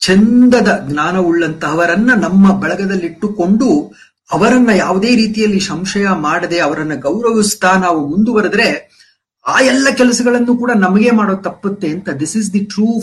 ಚಂದದ ಜ್ಞಾನವುಳ್ಳಂತಹವರನ್ನ ನಮ್ಮ ಬಳಗದಲ್ಲಿಟ್ಟುಕೊಂಡು ಅವರನ್ನ ಯಾವುದೇ ರೀತಿಯಲ್ಲಿ ಸಂಶಯ ಮಾಡದೆ ಅವರನ್ನ ಗೌರವಿಸ್ತಾ ನಾವು ಮುಂದುವರೆದ್ರೆ ಆ ಎಲ್ಲ ಕೆಲಸಗಳನ್ನು ಕೂಡ ನಮಗೆ ಮಾಡೋದು ತಪ್ಪುತ್ತೆ ಅಂತ this is the true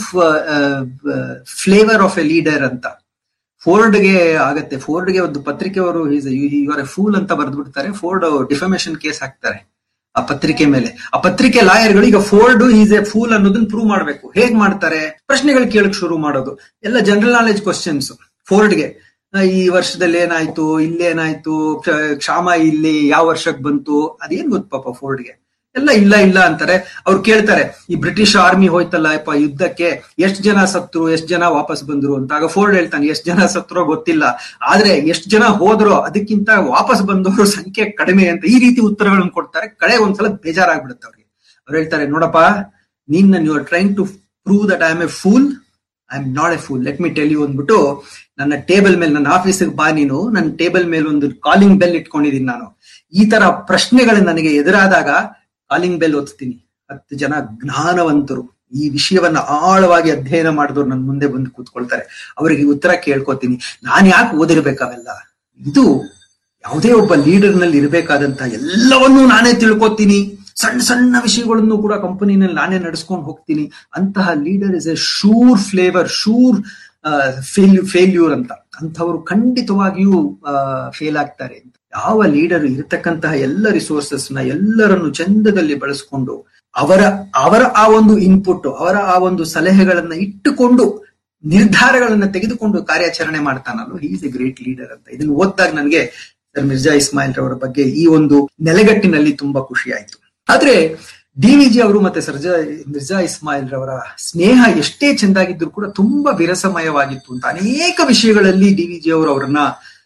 flavour of a leader ಅಂತ ಫೋರ್ಡ್ಗೆ ಆಗತ್ತೆ ಫೋರ್ಡ್ಗೆ ಒಂದು ಪತ್ರಿಕೆಯವರು ಇವರ ಫೂಲ್ ಅಂತ ಬರೆದ್ಬಿಡ್ತಾರೆ ಫೋರ್ಡ್ ಡಿಫಮೇಶನ್ ಕೇಸ್ ಹಾಕ್ತಾರೆ ಆ ಪತ್ರಿಕೆ ಮೇಲೆ ಆ ಪತ್ರಿಕೆ ಲಾಯರ್ಗಳು ಈಗ ಫೋರ್ಡ್ ಈಸ್ ಎ ಫೂಲ್ ಅನ್ನೋದನ್ನ ಪ್ರೂವ್ ಮಾಡ್ಬೇಕು ಹೇಗ್ ಮಾಡ್ತಾರೆ ಪ್ರಶ್ನೆಗಳು ಕೇಳಕ್ ಶುರು ಮಾಡೋದು ಎಲ್ಲ ಜನರಲ್ ನಾಲೆಜ್ ಕ್ವಶನ್ಸ್ ಫೋರ್ಡ್ಗೆ ಈ ವರ್ಷದಲ್ಲಿ ಏನಾಯ್ತು ಇಲ್ಲೇನಾಯ್ತು ಕ್ಷಾಮ ಇಲ್ಲಿ ಯಾವ ವರ್ಷಕ್ಕೆ ಬಂತು ಅದೇನ್ ಗೊತ್ತು ಪಾಪ ಫೋರ್ಡ್ಗೆ ಎಲ್ಲ ಇಲ್ಲ ಇಲ್ಲ ಅಂತಾರೆ ಅವ್ರು ಕೇಳ್ತಾರೆ ಈ ಬ್ರಿಟಿಷ್ ಆರ್ಮಿ ಹೋಯ್ತಲ್ಲ ಯಪ್ಪ ಯುದ್ಧಕ್ಕೆ ಎಷ್ಟ್ ಜನ ಸತ್ರು ಎಷ್ಟ್ ಜನ ವಾಪಸ್ ಬಂದ್ರು ಅಂತ ಆಗ ಫೋರ್ಡ್ ಹೇಳ್ತಾನೆ ಎಷ್ಟ್ ಜನ ಸತ್ರೋ ಗೊತ್ತಿಲ್ಲ ಆದ್ರೆ ಎಷ್ಟ್ ಜನ ಹೋದ್ರೋ ಅದಕ್ಕಿಂತ ವಾಪಸ್ ಬಂದವರು ಸಂಖ್ಯೆ ಕಡಿಮೆ ಅಂತ ಈ ರೀತಿ ಉತ್ತರಗಳನ್ನು ಕೊಡ್ತಾರೆ ಕಡೆ ಒಂದ್ಸಲ ಬೇಜಾರಾಗ್ಬಿಡುತ್ತೆ ಅವ್ರಿಗೆ ಅವ್ರು ಹೇಳ್ತಾರೆ ನೋಡಪ್ಪ ನೀನ್ you are trying to prove that I am a fool I am not a fool let me tell you ಅಂದ್ಬಿಟ್ಟು ನನ್ನ ಟೇಬಲ್ ಮೇಲೆ ನನ್ನ ಆಫೀಸಿಗೆ ಬಾ ನೀನು ನನ್ನ ಟೇಬಲ್ ಮೇಲೆ ಒಂದು ಕಾಲಿಂಗ್ ಬೆಲ್ ಇಟ್ಕೊಂಡಿದ್ದೀನಿ ನಾನು ಈ ತರ ಪ್ರಶ್ನೆಗಳು ನನಗೆ ಎದುರಾದಾಗ ಕಾಲಿಂಗ್ ಬೆಲ್ ಓದ್ತೀನಿ ಹತ್ತು ಜನ ಜ್ಞಾನವಂತರು ಈ ವಿಷಯವನ್ನ ಆಳವಾಗಿ ಅಧ್ಯಯನ ಮಾಡಿದವ್ರು ನನ್ನ ಮುಂದೆ ಬಂದು ಕೂತ್ಕೊಳ್ತಾರೆ ಅವರಿಗೆ ಉತ್ತರ ಕೇಳ್ಕೊತೀನಿ ನಾನ್ ಯಾಕೆ ಓದಿರ್ಬೇಕಾವೆಲ್ಲ ಇದು ಯಾವುದೇ ಒಬ್ಬ ಲೀಡರ್ ನಲ್ಲಿ ಇರಬೇಕಾದಂತ ಎಲ್ಲವನ್ನೂ ನಾನೇ ತಿಳ್ಕೊತೀನಿ ಸಣ್ಣ ಸಣ್ಣ ವಿಷಯಗಳನ್ನು ಕೂಡ ಕಂಪನಿನಲ್ಲಿ ನಾನೇ ನಡೆಸ್ಕೊಂಡು ಹೋಗ್ತೀನಿ ಅಂತಹ leader is a sure flavour sure failure failure ಅಂತ ಅಂಥವರು ಖಂಡಿತವಾಗಿಯೂ ಫೇಲ್ ಆಗ್ತಾರೆ ಅಂತ ಯಾವ ಲೀಡರ್ ಇರತಕ್ಕಂತಹ ಎಲ್ಲ ರಿಸೋರ್ಸಸ್ ನ ಎಲ್ಲರನ್ನು ಚಂದದಲ್ಲಿ ಬಳಸಿಕೊಂಡು ಅವರ ಅವರ ಆ ಒಂದು ಇನ್ಪುಟ್ ಅವರ ಆ ಒಂದು ಸಲಹೆಗಳನ್ನ ಇಟ್ಟುಕೊಂಡು ನಿರ್ಧಾರಗಳನ್ನ ತೆಗೆದುಕೊಂಡು ಕಾರ್ಯಾಚರಣೆ ಮಾಡ್ತಾನಲ್ಲ ಈಸ್ ಎ ಗ್ರೇಟ್ ಲೀಡರ್ ಅಂತ ಇದನ್ನು ಓದಿದಾಗ ನನಗೆ ಸರ್ ಮಿರ್ಜಾ ಇಸ್ಮಾಯಿಲ್ ರವರ ಬಗ್ಗೆ ಈ ಒಂದು ನೆಲೆಗಟ್ಟಿನಲ್ಲಿ ತುಂಬಾ ಖುಷಿ ಆಯ್ತು ಆದ್ರೆ ಡಿ ವಿ ಜಿ ಅವರು ಮತ್ತೆ ಸರ್ಜಾ ಮಿರ್ಜಾ ಇಸ್ಮಾಯಿಲ್ ರವರ ಸ್ನೇಹ ಎಷ್ಟೇ ಚೆಂದಾಗಿದ್ರು ಕೂಡ ತುಂಬಾ ವಿರಸಮಯವಾಗಿತ್ತು ಅಂತ ಅನೇಕ ವಿಷಯಗಳಲ್ಲಿ ಡಿ ವಿ ಜಿ ಅವರು ಅವರನ್ನ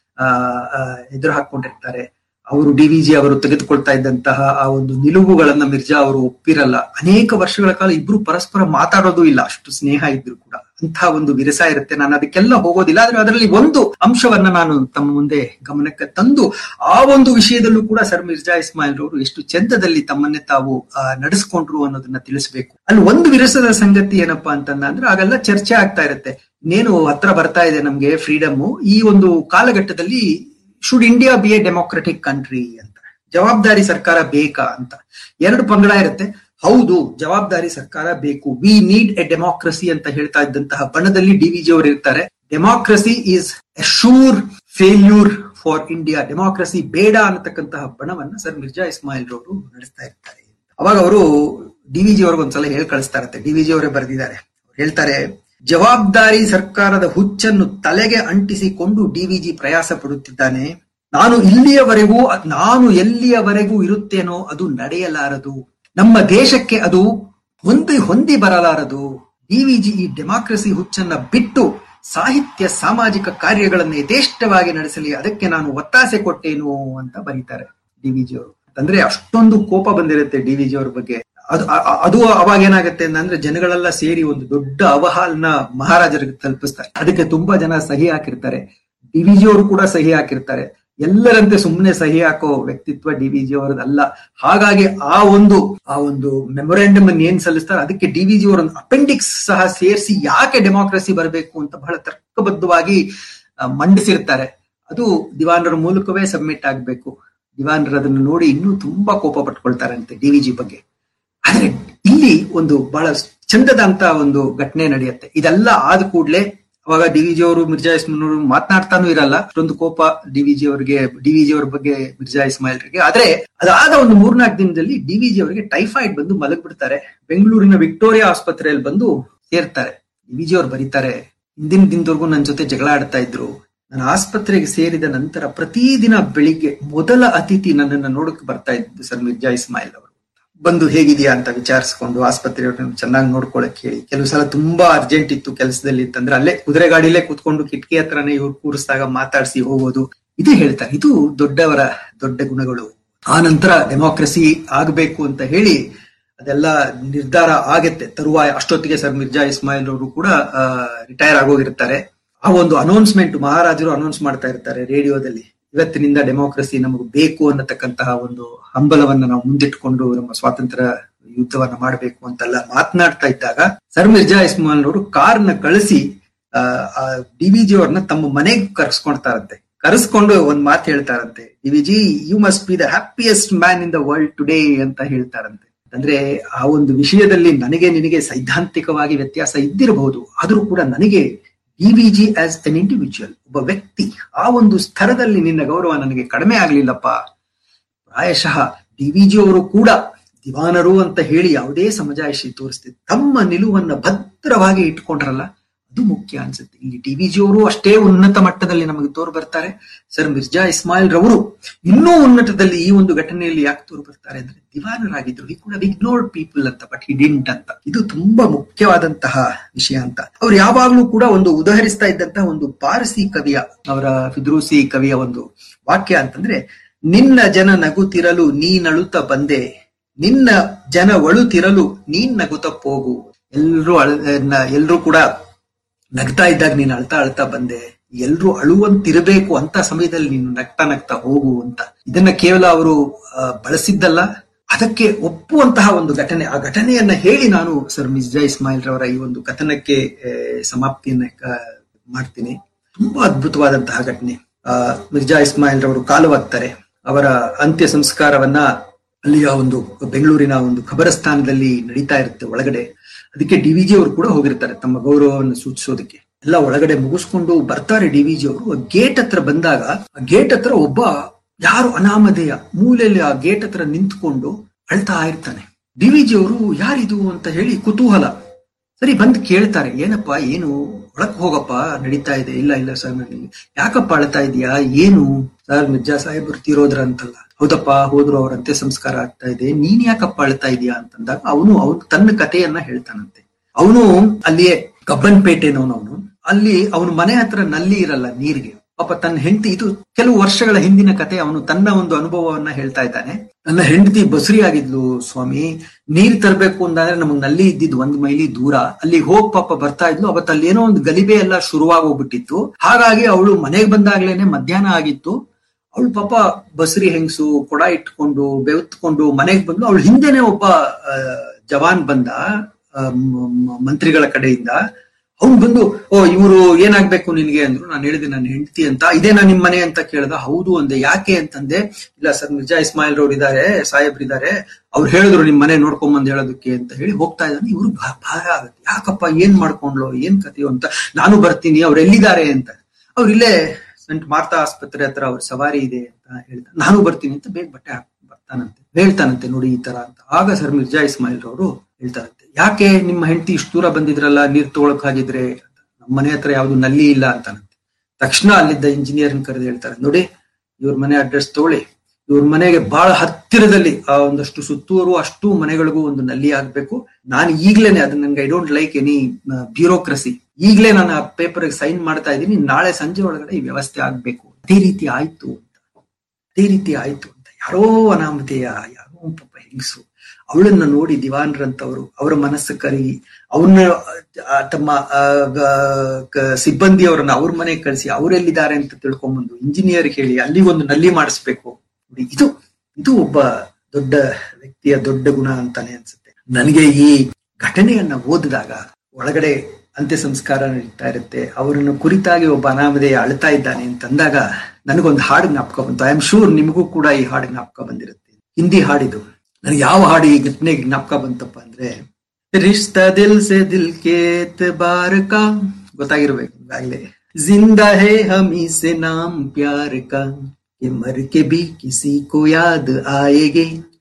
ಎದುರು ಹಾಕೊಂಡಿರ್ತಾರೆ ಅವರು ಡಿ ವಿ ಜಿ ಅವರು ತೆಗೆದುಕೊಳ್ತಾ ಇದ್ದಂತಹ ಆ ಒಂದು ನಿಲುವುಗಳನ್ನ ಮಿರ್ಜಾ ಅವರು ಒಪ್ಪಿರಲ್ಲ ಅನೇಕ ವರ್ಷಗಳ ಕಾಲ ಇಬ್ರು ಪರಸ್ಪರ ಮಾತಾಡೋದು ಇಲ್ಲ ಅಷ್ಟು ಸ್ನೇಹ ಇದ್ರು ಕೂಡ ಅಂತಹ ಒಂದು ವಿರಸ ಇರುತ್ತೆ ನಾನು ಅದಕ್ಕೆಲ್ಲ ಹೋಗೋದಿಲ್ಲ ಆದ್ರೆ ಅದರಲ್ಲಿ ಒಂದು ಅಂಶವನ್ನ ನಾನು ತಮ್ಮ ಮುಂದೆ ಗಮನಕ್ಕೆ ತಂದು ಆ ಒಂದು ವಿಷಯದಲ್ಲೂ ಕೂಡ ಸರ್ ಮಿರ್ಜಾ ಇಸ್ಮಾಯಿಲ್ ಅವರು ಎಷ್ಟು ಚಂದದಲ್ಲಿ ತಮ್ಮನ್ನೇ ತಾವು ನಡೆಸ್ಕೊಂಡ್ರು ಅನ್ನೋದನ್ನ ತಿಳಿಸ್ಬೇಕು ಅಲ್ಲಿ ಒಂದು ವಿರಸದ ಸಂಗತಿ ಏನಪ್ಪಾ ಅಂತಂದ ಅಂದ್ರೆ ಆಗೆಲ್ಲ ಚರ್ಚೆ ಆಗ್ತಾ ಇರುತ್ತೆ ಇನ್ನೇನು ಹತ್ರ ಬರ್ತಾ ಇದೆ ನಮ್ಗೆ ಫ್ರೀಡಮ್ ಈ ಒಂದು ಕಾಲಘಟ್ಟದಲ್ಲಿ should India be a democratic country ಅಂತ ಜವಾಬ್ದಾರಿ ಸರ್ಕಾರ ಬೇಕಾ ಅಂತ ಎರಡು ಪಂಗಡ ಇರುತ್ತೆ ಹೌದು ಜವಾಬ್ದಾರಿ ಸರ್ಕಾರ ಬೇಕು ವಿ ನೀಡ್ ಎ ಡೆಮೋಕ್ರಸಿ ಅಂತ ಹೇಳ್ತಾ ಇದ್ದಂತಹ ಬಣದಲ್ಲಿ ಡಿ ವಿ ಜಿ ಅವರು ಇರ್ತಾರೆ democracy is a sure failure for India democracy ಬೇಡ ಅನ್ನತಕ್ಕಂತಹ ಬಣವನ್ನ ಸರ್ ಮಿರ್ಜಾ ಇಸ್ಮಾಯಿಲ್ ರವರು ನಡೆಸ್ತಾ ಇರ್ತಾರೆ ಅವಾಗ ಅವರು ಡಿ ವಿ ಜಿ ಅವ್ರಿಗೊಂದ್ಸಲ ಹೇಳಿ ಕಳಿಸ್ತಾರಂತೆ ಡಿ ವಿ ಜಿ ಅವರೇ ಬರೆದಿದ್ದಾರೆ ಹೇಳ್ತಾರೆ ಜವಾಬ್ದಾರಿ ಸರ್ಕಾರದ ಹುಚ್ಚನ್ನು ತಲೆಗೆ ಅಂಟಿಸಿಕೊಂಡು ಡಿವಿಜಿ ಪ್ರಯಾಸ ಪಡುತ್ತಿದ್ದಾನೆ ನಾನು ಇಲ್ಲಿಯವರೆಗೂ ನಾನು ಎಲ್ಲಿಯವರೆಗೂ ಇರುತ್ತೇನೋ ಅದು ನಡೆಯಲಾರದು ನಮ್ಮ ದೇಶಕ್ಕೆ ಅದು ಹೊಂದಿ ಹೊಂದಿ ಬರಲಾರದು ಡಿವಿಜಿ ಈ ಡೆಮಾಕ್ರಸಿ ಹುಚ್ಚನ್ನ ಬಿಟ್ಟು ಸಾಹಿತ್ಯ ಸಾಮಾಜಿಕ ಕಾರ್ಯಗಳನ್ನು ಯಥೇಷ್ಟವಾಗಿ ನಡೆಸಲಿ ಅದಕ್ಕೆ ನಾನು ಒತ್ತಾಸೆ ಕೊಟ್ಟೇನು ಅಂತ ಬರೀತಾರೆ ಡಿವಿಜಿ ಅವರು ಅಂದ್ರೆ ಅಷ್ಟೊಂದು ಕೋಪ ಬಂದಿರುತ್ತೆ ಡಿವಿಜಿ ಅವ್ರ ಬಗ್ಗೆ ಅದು ಅದು ಅವಾಗ ಏನಾಗುತ್ತೆ ಅಂದ್ರೆ ಜನಗಳೆಲ್ಲ ಸೇರಿ ಒಂದು ದೊಡ್ಡ ಅವಹಾಲ್ನ ಮಹಾರಾಜರಿಗೆ ತಲುಪಿಸ್ತಾರೆ ಅದಕ್ಕೆ ತುಂಬಾ ಜನ ಸಹಿ ಹಾಕಿರ್ತಾರೆ ಡಿವಿಜಿ ಅವರು ಕೂಡ ಸಹಿ ಹಾಕಿರ್ತಾರೆ ಎಲ್ಲರಂತೆ ಸುಮ್ಮನೆ ಸಹಿ ಹಾಕೋ ವ್ಯಕ್ತಿತ್ವ ಡಿವಿಜಿ ಅವರದಲ್ಲ ಹಾಗಾಗಿ ಆ ಒಂದು ಆ ಒಂದು ಮೆಮೊರಾಂಡಮ್ ಅನ್ನು ಏನ್ ಸಲ್ಲಿಸ್ತಾರೆ ಅದಕ್ಕೆ ಡಿವಿಜಿ ಅವರ ಅಪೆಂಡಿಕ್ಸ್ ಸಹ ಸೇರಿಸಿ ಯಾಕೆ ಡೆಮಾಕ್ರಸಿ ಬರಬೇಕು ಅಂತ ಬಹಳ ತರ್ಕಬದ್ಧವಾಗಿ ಮಂಡಿಸಿರ್ತಾರೆ ಅದು ದಿವಾನರ ಮೂಲಕವೇ ಸಬ್ಮಿಟ್ ಆಗ್ಬೇಕು ದಿವಾನರು ಅದನ್ನು ನೋಡಿ ಇನ್ನೂ ತುಂಬಾ ಕೋಪ ಪಟ್ಕೊಳ್ತಾರಂತೆ ಡಿವಿಜಿ ಬಗ್ಗೆ ಆದ್ರೆ ಇಲ್ಲಿ ಒಂದು ಬಹಳ ಚಂದದ ಅಂತ ಒಂದು ಘಟನೆ ನಡೆಯುತ್ತೆ ಇದೆಲ್ಲ ಆದ ಕೂಡ್ಲೆ ಅವಾಗ ಡಿವಿಜಿ ಅವರು ಮಿರ್ಜಾ ಇಸ್ಮಾಯಿಲ್ ಅವರು ಮಾತನಾಡ್ತಾನೂ ಇರಲ್ಲ ಅಷ್ಟೊಂದು ಕೋಪ ಡಿವಿಜಿ ಅವರಿಗೆ ಡಿವಿಜಿ ಅವ್ರ ಬಗ್ಗೆ ಮಿರ್ಜಾ ಇಸ್ಮಾಯಿಲ್ರಿಗೆ ಆದ್ರೆ ಅದಾದ ಒಂದು ಮೂರ್ನಾಲ್ಕು ದಿನದಲ್ಲಿ ಡಿವಿಜಿ ಅವರಿಗೆ ಟೈಫಾಯ್ಡ್ ಬಂದು ಮಲಗ್ಬಿಡ್ತಾರೆ ಬೆಂಗಳೂರಿನ ವಿಕ್ಟೋರಿಯಾ ಆಸ್ಪತ್ರೆಯಲ್ಲಿ ಬಂದು ಸೇರ್ತಾರೆ ಡಿವಿಜಿ ಅವ್ರು ಬರೀತಾರೆ ಹಿಂದಿನ ದಿನದವರೆಗೂ ನನ್ನ ಜೊತೆ ಜಗಳ ಆಡ್ತಾ ಇದ್ರು ನಾನು ಆಸ್ಪತ್ರೆಗೆ ಸೇರಿದ ನಂತರ ಪ್ರತಿದಿನ ಬೆಳಿಗ್ಗೆ ಮೊದಲ ಅತಿಥಿ ನನ್ನನ್ನು ನೋಡಕ್ ಬರ್ತಾ ಇದ್ದು ಸರ್ ಮಿರ್ಜಾ ಇಸ್ಮಾಯಿಲ್ ಅವರು ಬಂದು ಹೇಗಿದೆಯಾ ಅಂತ ವಿಚಾರಿಸ್ಕೊಂಡು ಆಸ್ಪತ್ರೆಯವ್ರನ್ನ ಚೆನ್ನಾಗಿ ನೋಡ್ಕೊಳಕ್ ಹೇಳಿ ಕೆಲವು ಸಲ ತುಂಬಾ ಅರ್ಜೆಂಟ್ ಇತ್ತು ಕೆಲಸದಲ್ಲಿ ಅಂತಂದ್ರೆ ಅಲ್ಲೇ ಕುದುರೆ ಗಾಡಿಲೇ ಕೂತ್ಕೊಂಡು ಕಿಟಕಿ ಹತ್ರನೇ ಇವ್ರು ಕೂರಿಸಿದಾಗ ಮಾತಾಡಿಸಿ ಹೋಗೋದು ಇದು ಹೇಳ್ತಾರೆ ಇದು ದೊಡ್ಡವರ ದೊಡ್ಡ ಗುಣಗಳು ಆ ನಂತರ ಡೆಮೋಕ್ರಸಿ ಆಗ್ಬೇಕು ಅಂತ ಹೇಳಿ ಅದೆಲ್ಲ ನಿರ್ಧಾರ ಆಗತ್ತೆ ತರುವಾಯ ಅಷ್ಟೊತ್ತಿಗೆ ಸರ್ ಮಿರ್ಜಾ ಇಸ್ಮಾಯಿಲ್ ಅವರು ಕೂಡ ರಿಟೈರ್ ಆಗೋಗಿರ್ತಾರೆ ಆ ಒಂದು ಅನೌನ್ಸ್ಮೆಂಟ್ ಮಹಾರಾಜರು ಅನೌನ್ಸ್ ಮಾಡ್ತಾ ಇರ್ತಾರೆ ರೇಡಿಯೋದಲ್ಲಿ ಇವತ್ತಿನಿಂದ ಡೆಮೋಕ್ರಸಿ ನಮಗೆ ಬೇಕು ಅನ್ನತಕ್ಕಂತಹ ಒಂದು ಹಂಬಲವನ್ನ ನಾವು ಮುಂದಿಟ್ಕೊಂಡು ನಮ್ಮ ಸ್ವಾತಂತ್ರ್ಯ ಯುದ್ಧವನ್ನ ಮಾಡಬೇಕು ಅಂತೆಲ್ಲ ಮಾತನಾಡ್ತಾ ಇದ್ದಾಗ ಸರ್ ಮಿರ್ಜಾ ಇಸ್ಮಾಯಿಲ್ ಅವರು ಕಾರ್ನ ಕಳಿಸಿ ಡಿ ವಿ ಜಿ ಅವ್ರನ್ನ ತಮ್ಮ ಮನೆಗೆ ಕರ್ಸ್ಕೊಳ್ತಾರಂತೆ ಕರೆಸ್ಕೊಂಡು ಒಂದ್ ಮಾತು ಹೇಳ್ತಾರಂತೆ D V G you must be the happiest man in the world today ಅಂತ ಹೇಳ್ತಾರಂತೆ ಅಂದ್ರೆ ಆ ಒಂದು ವಿಷಯದಲ್ಲಿ ನನಗೆ ನಿನಗೆ ಸೈದ್ಧಾಂತಿಕವಾಗಿ ವ್ಯತ್ಯಾಸ ಇದ್ದಿರಬಹುದು ಆದ್ರೂ ಕೂಡ ನನಗೆ D V G as an individual ಒಬ್ಬ ವ್ಯಕ್ತಿ ಆ ಒಂದು ಸ್ತರದಲ್ಲಿ ನಿನ್ನ ಗೌರವ ನನಗೆ ಕಡಿಮೆ ಆಗ್ಲಿಲ್ಲಪ್ಪ ಪ್ರಾಯಶಃ ಡಿ ವಿ ಜಿ ಅವರು ಕೂಡ ದಿವಾನರು ಅಂತ ಹೇಳಿ ಯಾವುದೇ ಸಮಜಾಯಿಷಿ ತೋರಿಸ್ತಿದೆ ತಮ್ಮ ನಿಲುವನ್ನ ಭದ್ರವಾಗಿ ಇಟ್ಕೊಂಡ್ರಲ್ಲ ಅದು ಮುಖ್ಯ ಅನ್ಸುತ್ತೆ ಇಲ್ಲಿ ಡಿ ವಿ ಜಿ ಅವರು ಅಷ್ಟೇ ಉನ್ನತ ಮಟ್ಟದಲ್ಲಿ ನಮಗೆ ತೋರು ಬರ್ತಾರೆ ಸರ್ ಮಿರ್ಜಾ ಇಸ್ಮಾಯಿಲ್ ರವರು ಇನ್ನೂ ಉನ್ನತದಲ್ಲಿ ಈ ಒಂದು ಘಟನೆಯಲ್ಲಿ ಯಾಕೆ ತೋರು ಬರ್ತಾರೆ ಅಂದ್ರೆ ದಿವಾನರಾಗಿದ್ರು ಈ ಕೂಡ ಇಗ್ನೋರ್ಡ್ ಪೀಪಲ್ ಅಂತ ಬಟ್ ಹಿ ಡಿಂಟ್ ಅಂತ ಇದು ತುಂಬಾ ಮುಖ್ಯವಾದಂತಹ ವಿಷಯ ಅಂತ ಅವ್ರು ಯಾವಾಗ್ಲೂ ಕೂಡ ಒಂದು ಉದಾಹರಿಸ್ತಾ ಇದ್ದಂತಹ ಒಂದು ಪಾರಸಿ ಕವಿಯ ಅವರ ಫಿದ್ರೂಸಿ ಕವಿಯ ಒಂದು ವಾಕ್ಯ ಅಂತಂದ್ರೆ ನಿನ್ನ ಜನ ನಗುತ್ತಿರಲು ನೀನಳುತ್ತ ಬಂದೆ ನಿನ್ನ ಜನ ಒಳುತ್ತಿರಲು ನೀನ್ ನಗುತ್ತ ಹೋಗು ಎಲ್ರು ಅಳ ಎಲ್ರು ಕೂಡ ನಗ್ತಾ ಇದ್ದಾಗ ನೀನು ಅಳ್ತಾ ಅಳ್ತಾ ಬಂದೆ ಎಲ್ರು ಅಳುವಂತಿರಬೇಕು ಅಂತ ಸಮಯದಲ್ಲಿ ನೀನು ನಗ್ತಾ ನಗ್ತಾ ಹೋಗು ಅಂತ ಇದನ್ನ ಕೇವಲ ಅವರು ಬಳಸಿದ್ದಲ್ಲ ಅದಕ್ಕೆ ಒಪ್ಪುವಂತಹ ಒಂದು ಘಟನೆ ಆ ಘಟನೆಯನ್ನ ಹೇಳಿ ನಾನು ಸರ್ ಮಿರ್ಜಾ ಇಸ್ಮಾಯಿಲ್ ರವರ ಈ ಒಂದು ಕಥನಕ್ಕೆ ಸಮಾಪ್ತಿಯನ್ನ ಮಾಡ್ತೀನಿ ತುಂಬಾ ಅದ್ಭುತವಾದಂತಹ ಘಟನೆ ಆ ಮಿರ್ಜಾ ಇಸ್ಮಾಯಿಲ್ ರವರು ಕಾಲವಾಗ್ತಾರೆ ಅವರ ಅಂತ್ಯ ಸಂಸ್ಕಾರವನ್ನ ಅಲ್ಲಿಯ ಒಂದು ಬೆಂಗಳೂರಿನ ಒಂದು ಖಬರಸ್ಥಾನದಲ್ಲಿ ನಡೀತಾ ಇರುತ್ತೆ ಒಳಗಡೆ ಅದಕ್ಕೆ ಡಿ ವಿ ಜಿ ಅವರು ಕೂಡ ಹೋಗಿರ್ತಾರೆ ತಮ್ಮ ಗೌರವವನ್ನು ಸೂಚಿಸೋದಕ್ಕೆ ಎಲ್ಲ ಒಳಗಡೆ ಮುಗಿಸ್ಕೊಂಡು ಬರ್ತಾರೆ ಡಿ ವಿ ಜಿ ಅವರು ಗೇಟ್ ಹತ್ರ ಬಂದಾಗ ಆ ಗೇಟ್ ಹತ್ರ ಒಬ್ಬ ಯಾರು ಅನಾಮಧೇಯ ಮೂಲೆಯಲ್ಲಿ ಆ ಗೇಟ್ ಹತ್ರ ನಿಂತ್ಕೊಂಡು ಅಳ್ತಾ ಇರ್ತಾನೆ ಡಿ ವಿ ಜಿ ಅವರು ಯಾರಿದು ಅಂತ ಹೇಳಿ ಕುತೂಹಲ ಸರಿ ಬಂದು ಕೇಳ್ತಾರೆ ಏನಪ್ಪಾ ಏನು ಒಳಕ್ ಹೋಗಪ್ಪ ನಡೀತಾ ಇದೆ ಇಲ್ಲ ಇಲ್ಲ ಸರ್ ನನಗೆ ಯಾಕಪ್ಪ ಅಳ್ತಾ ಇದೀಯಾ ಏನು ಸರ್ ಮಿರ್ಜಾ ಸಾಹೇಬ್ ತೀರೋದ್ರ ಅಂತಲ್ಲ ಹೌದಪ್ಪ ಹೋದ್ರು ಅವ್ರ ಅಂತ್ಯ ಸಂಸ್ಕಾರ ಆಗ್ತಾ ಇದೆ ನೀನ್ ಯಾಕಪ್ಪ ಅಳ್ತಾ ಇದೀಯಾ ಅಂತಂದಾಗ ಅವನು ಅವನು ತನ್ನ ಕಥೆಯನ್ನ ಹೇಳ್ತಾನಂತೆ ಅವನು ಅಲ್ಲಿಯೇ ಕಬ್ಬನ್ಪೇಟೆನವನು ಅವನು ಅಲ್ಲಿ ಅವನ ಮನೆ ಹತ್ರ ನಲ್ಲಿ ಇರಲ್ಲ ನೀರಿಗೆ ಪಾಪ ತನ್ನ ಹೆಂಡತಿ ಇದು ಕೆಲವು ವರ್ಷಗಳ ಹಿಂದಿನ ಕತೆ ಅವನು ತನ್ನ ಒಂದು ಅನುಭವವನ್ನ ಹೇಳ್ತಾ ಇದ್ದಾನೆ ನನ್ನ ಹೆಂಡತಿ ಬಸುರಿ ಆಗಿದ್ಲು ಸ್ವಾಮಿ ನೀರ್ ತರಬೇಕು ಅಂತಂದ್ರೆ ನಮಗ್ ನಲ್ಲಿ ಇದ್ದಿದ್ ಒಂದ್ ಮೈಲಿ ದೂರ ಅಲ್ಲಿ ಹೋಗ್ ಪಾಪ ಬರ್ತಾ ಇದ್ಲು ಅವತ್ತು ಅಲ್ಲಿ ಏನೋ ಒಂದು ಗಲಿಬೆ ಎಲ್ಲ ಶುರುವಾಗೋಗ್ಬಿಟ್ಟಿತ್ತು ಹಾಗಾಗಿ ಅವಳು ಮನೆಗೆ ಬಂದಾಗ್ಲೇನೆ ಮಧ್ಯಾಹ್ನ ಆಗಿತ್ತು ಅವಳು ಪಾಪ ಬಸರಿ ಹೆಂಗಸು ಕೊಡ ಇಟ್ಕೊಂಡು ಬೆವತ್ಕೊಂಡು ಮನೆಗೆ ಬಂದು ಅವಳು ಹಿಂದೆನೆ ಒಬ್ಬ ಜವಾನ್ ಬಂದ ಮಂತ್ರಿಗಳ ಕಡೆಯಿಂದ ಅವ್ನು ಬಂದು ಓ ಇವರು ಏನಾಗ್ಬೇಕು ನಿನ್ಗೆ ಅಂದ್ರು ನಾನು ಹೇಳಿದೆ ನನ್ನ ಹೆಂಡತಿ ಅಂತ ಇದೇನಾ ನಿಮ್ ಮನೆ ಅಂತ ಕೇಳ್ದ ಹೌದು ಅಂದೆ ಯಾಕೆ ಅಂತಂದೆ ಇಲ್ಲ ಸರ್ ಮಿರ್ಜಾ ಇಸ್ಮಾಯಿಲ್ ರವ್ರು ಇದಾರೆ ಸಾಹೇಬ್ರು ಇದಾರೆ ಅವ್ರು ಹೇಳಿದ್ರು ನಿಮ್ ಮನೆ ನೋಡ್ಕೊಂಡ್ ಬಂದ್ ಹೇಳೋದಕ್ಕೆ ಅಂತ ಹೇಳಿ ಹೋಗ್ತಾ ಇದ್ದಾನೆ ಇವ್ರು ಭಾರ ಆಗುತ್ತೆ ಯಾಕಪ್ಪ ಏನ್ ಮಾಡ್ಕೊಂಡ್ಲು ಏನ್ ಕಥೆಯೋ ಅಂತ ನಾನು ಬರ್ತೀನಿ ಅವ್ರು ಎಲ್ಲಿದ್ದಾರೆ ಅಂತ ಅವ್ರು ಇಲ್ಲೇ ಸಂಟ್ ಮಾರ್ತಾ ಆಸ್ಪತ್ರೆ ಹತ್ರ ಅವ್ರ ಸವಾರಿ ಇದೆ ಅಂತ ಹೇಳ್ತಾರೆ ನಾನು ಬರ್ತೀನಿ ಅಂತ ಬೇಗ ಬಟ್ಟೆ ಹಾಕಿ ಬರ್ತಾನಂತೆ ಹೇಳ್ತಾನಂತೆ ನೋಡಿ ಈ ತರ ಅಂತ ಆಗ ಸರ್ ಮಿರ್ಜಾ ಇಸ್ಮಾಯಿಲ್ ರವರು ಹೇಳ್ತಾರಂತೆ ಯಾಕೆ ನಿಮ್ಮ ಹೆಂಡತಿ ಇಷ್ಟು ದೂರ ಬಂದಿದ್ರಲ್ಲ ನೀರ್ ತಗೊಳಕ್ ಹಾಗಿದ್ರೆ ನಮ್ಮ ಮನೆ ಹತ್ರ ಯಾವ್ದು ನಲ್ಲಿ ಇಲ್ಲ ಅಂತಾನಂತೆ ತಕ್ಷಣ ಅಲ್ಲಿದ್ದ ಇಂಜಿನಿಯರ್ ಕರೆದು ಹೇಳ್ತಾರೆ ನೋಡಿ ಇವ್ರ ಮನೆ ಅಡ್ರೆಸ್ ತಗೊಳ್ಳಿ ಇವ್ರ ಮನೆಗೆ ಬಹಳ ಹತ್ತಿರದಲ್ಲಿ ಆ ಒಂದಷ್ಟು ಸುತ್ತೂರು ಅಷ್ಟು ಮನೆಗಳಿಗೂ ಒಂದು ನಲ್ಲಿ ಆಗ್ಬೇಕು ನಾನು ಈಗ್ಲೇನೆ ಅದು ನನ್ಗೆ I don't like any bureaucracy ಈಗ್ಲೇ ನಾನು ಆ ಪೇಪರ್ ಸೈನ್ ಮಾಡ್ತಾ ಇದ್ದೀನಿ ನಾಳೆ ಸಂಜೆ ಒಳಗಡೆ ಈ ವ್ಯವಸ್ಥೆ ಆಗ್ಬೇಕು ಅದೇ ರೀತಿ ಆಯ್ತು ಅಂತ ಅದೇ ರೀತಿ ಆಯ್ತು ಅಂತ ಯಾರೋ ಅನಾಮಧೇಯ ಯಾರೋ ಪಾಪ ಹೆಂಗಸು ಅವಳನ್ನ ನೋಡಿ ದಿವಾನ್ರಂತವರು ಅವರ ಮನಸ್ಸು ಕರಗಿ ಅವ್ರನ್ನ ತಮ್ಮ ಸಿಬ್ಬಂದಿಯವರನ್ನ ಅವ್ರ ಮನೆಗೆ ಕಳಿಸಿ ಅವರೆಲ್ಲಿದ್ದಾರೆ ಅಂತ ತಿಳ್ಕೊಂಬಂದು ಇಂಜಿನಿಯರ್ ಹೇಳಿ ಅಲ್ಲಿ ಒಂದು ನಲ್ಲಿ ಮಾಡಿಸ್ಬೇಕು ನೋಡಿ ಇದು ಇದು ಒಬ್ಬ ದೊಡ್ಡ ವ್ಯಕ್ತಿಯ ದೊಡ್ಡ ಗುಣ ಅಂತಾನೆ ಅನ್ಸುತ್ತೆ ನನಗೆ ಈ ಘಟನೆಯನ್ನ ಓದಿದಾಗ ಒಳಗಡೆ ಅಂತ್ಯ ಸಂಸ್ಕಾರ ನಡೀತಾ ಇರುತ್ತೆ ಅವರನ್ನ ಕುರಿತಾಗಿ ಒಬ್ಬ ಅನಾಮಧೇಯ ಅಳ್ತಾ ಇದ್ದಾನೆ ಅಂತಂದಾಗ ನನಗೊಂದು ಹಾಡು ಜ್ಞಾಪಕ ಬಂತು ಐ ಆಮ್ ಶೂರ್ ನಿಮಗೂ ಕೂಡ ಈ ಹಾಡು ಜ್ಞಾಪಕ ಬಂದಿರುತ್ತೆ ಹಿಂದಿ ಹಾಡಿದು ನನಗೆ ಯಾವ ಹಾಡು ಈ ಘಟನೆಗೆ ಜ್ಞಾಪಕ ಬಂತಪ್ಪ ಅಂದ್ರೆ ರಿಶ್ತಾ ದಿಲ್ ಸೆ ದಿಲ್ ಕೆ ಬಾರ್ ಕಾ ಗೊತ್ತಾಗಿರ್ಬೇಕು ಈಗಾಗಲೇ ಜಿಂದಾ ಹೇ ಹಮಿ ಸೆ ನಾಮ್ ಪ್ಯಾರ್ ಕಾ ये मर के भी किसी को याद आएगे